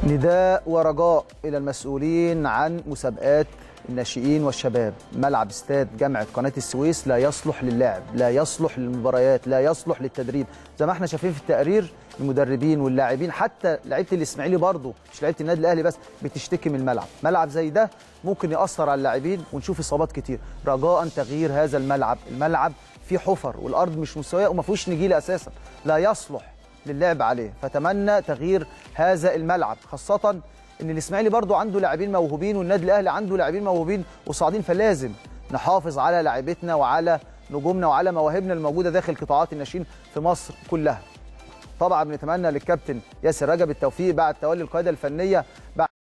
نداء ورجاء إلى المسؤولين عن مسابقات الناشئين والشباب ملعب استاد جامعة قناة السويس لا يصلح للعب لا يصلح للمباريات لا يصلح للتدريب زي ما احنا شايفين في التقرير المدربين واللاعبين حتى لعيبه الاسماعيلي برضه مش لعيبه النادي الاهلي بس بتشتكي من الملعب ملعب زي ده ممكن ياثر على اللاعبين ونشوف اصابات كتير رجاء تغيير هذا الملعب الملعب فيه حفر والارض مش مستويه وما فيهوش نجيله اساسا لا يصلح للعب عليه فتمنى تغيير هذا الملعب خاصه ان الاسماعيلي برضه عنده لاعبين موهوبين والنادي الاهلي عنده لاعبين موهوبين وصاعدين فلازم نحافظ على لاعبتنا وعلى نجومنا وعلى مواهبنا الموجوده داخل قطاعات الناشئين في مصر كلها طبعا بنتمنى للكابتن ياسر رجب التوفيق بعد تولي القياده الفنيه بعد